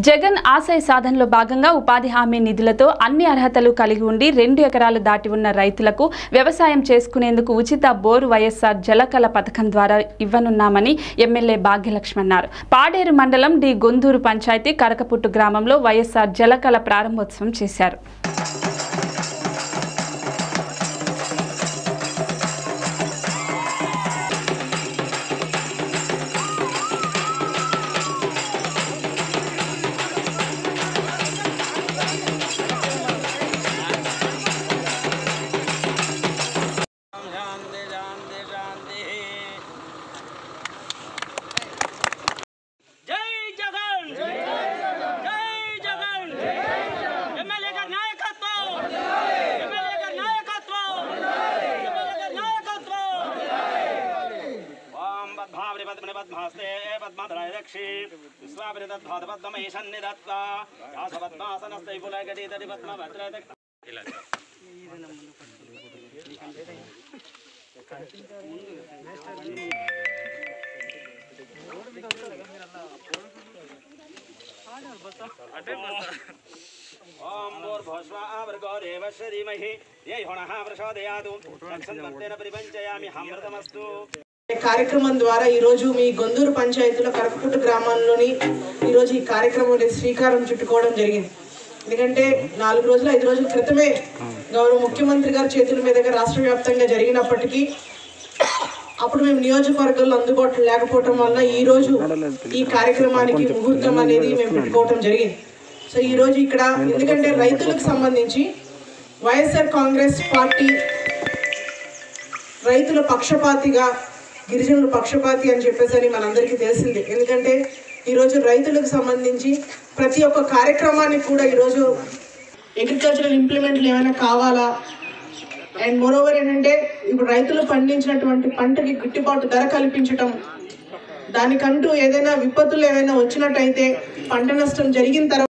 జగన్ ఆశయ సాధనలో భాగంగా ఉపాధి హామీ నిధులతో అన్ని అర్హతలు కలిగి ఉండి రెండు ఎకరాలు దాటి ఉన్న రైతులకు వ్యవసాయం చేసుకునేందుకు ఉచిత బోరు వైఎస్ఆర్ జలకళ పథకం ద్వారా ఇవ్వనున్నామని ఎమ్మెల్యే భాగ్యలక్ష్మి అన్నారు పాడేరు మండలం డి గొందూరు పంచాయతీ కరకపుట్టు గ్రామంలో వైఎస్ఆర్ జలకళ ప్రారంభోత్సవం చేశారు శాంతి శాంతి శాంతి జై జగన్ జై జగన్ ఎమ్మెల్యే గారి నాయకత్వం ఎమ్మెల్యే గారి నాయకత్వం ఎమ్మెల్యే గారి నాయకత్వం ఓం పద్మావరి పద్మని పద్మాస్తే పద్మాధరాయ దక్షి విశ్వాపరి తద్భాత పద్మమేషన్ని దత్వా యాస పద్మాసనస్తై పులగటీతటి పద్మభద్రయ దక్ష ఓం భూర్భువస్వావర్గో దేవస్య ధీమహి ధ్యేయోణః ప్రచోదయాతు తత్సంవర్తేన పరిపంచయామి అమృతమస్తు ఈ కార్యక్రమం ద్వారా ఈరోజు మీ గొందూరు పంచాయతీలో కరకపుట్టు గ్రామంలోని ఈరోజు ఈ కార్యక్రమం అనేది శ్రీకారం చుట్టుకోవడం జరిగింది ఎందుకంటే నాలుగు రోజులు ఐదు రోజుల క్రితమే గౌరవ ముఖ్యమంత్రి గారి చేతుల మీదుగా రాష్ట్ర వ్యాప్తంగా జరిగినప్పటికీ అప్పుడు మేము నియోజకవర్గంలో అందుబాటులో లేకపోవటం వల్ల ఈ రోజు ఈ కార్యక్రమానికి ముహూర్తం అనేది మేము పెట్టుకోవటం జరిగింది సో ఈ రోజు ఇక్కడ ఎందుకంటే రైతులకు సంబంధించి వైఎస్ఆర్ కాంగ్రెస్ పార్టీ రైతుల పక్షపాతిగా గిరిజనుల పక్షపాతి అని చెప్పేసి అని మనందరికీ తెలిసిందే ఎందుకంటే ఈరోజు రైతులకు సంబంధించి ప్రతి ఒక్క కార్యక్రమానికి కూడా ఈరోజు అగ్రికల్చరల్ ఇంప్లిమెంట్లు ఏమైనా కావాలా అండ్ మోరోవర్ ఏంటంటే ఇప్పుడు రైతులు పండించినటువంటి పంటకి గిట్టుబాటు ధర కల్పించటం దానికంటూ ఏదైనా విపత్తులు ఏమైనా వచ్చినట్టయితే పంట నష్టం జరిగిన తర్వాత